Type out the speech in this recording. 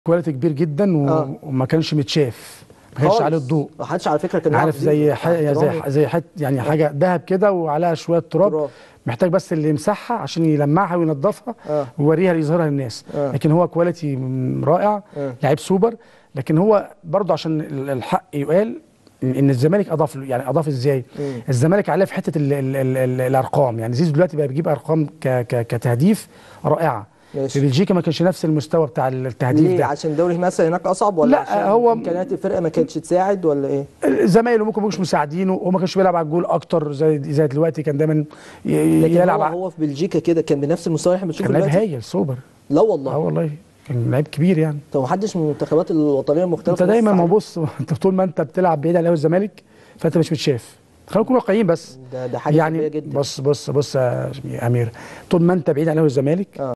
كواليتي كبير جدا و... آه. وما كانش متشاف ما كانش خالص. عليه الضوء ما حدش على فكره كان عارف يعرف زي دي. ح... زي احترامي. زي حت... يعني حاجه ذهب كده وعليها شويه تراب تراب. محتاج بس اللي يمسحها عشان يلمعها وينضفها آه. ويوريها يظهرها للناس آه. لكن هو كواليتي م- رائع آه. لعيب سوبر لكن هو برضه عشان ال- الحق يقال ان إن الزمالك اضاف له يعني اضاف ازاي مم. الزمالك عليه في حته ال ال ال ال الارقام يعني زيزو دلوقتي بقى بيجيب ارقام ك ك كتهديف رائعه ماشي. في بلجيكا ما كانش نفس المستوى بتاع التهديف ليه ده عشان الدوري مثلا هناك اصعب ولا لا، عشان هو- امكانيات الفرقه ما كانتش تساعد ولا ايه زمايله ممكن مش مساعدينه هو ما كانش بيلعب على الجول اكتر زي زي دلوقتي كان دايما ي- لكن يلعب هو, على- هو في بلجيكا كده كان بنفس المستوى اللي احنا بنشوفه كان لعيب دلوقتي هايل سوبر لا اه والله والله كان لعيب كبير يعني طب محدش من المنتخبات الوطنيه المختلفه انت دايما بص ما عليه؟ بص انت طول ما انت بتلعب بعيد عن الاهلي والزمالك فانت مش متشاف خلينا نكون واقعيين بس ده ده حاجه سلبيه يعني جدا بص بص بص يا امير طول ما انت بعيد عن الاهلي والزمالك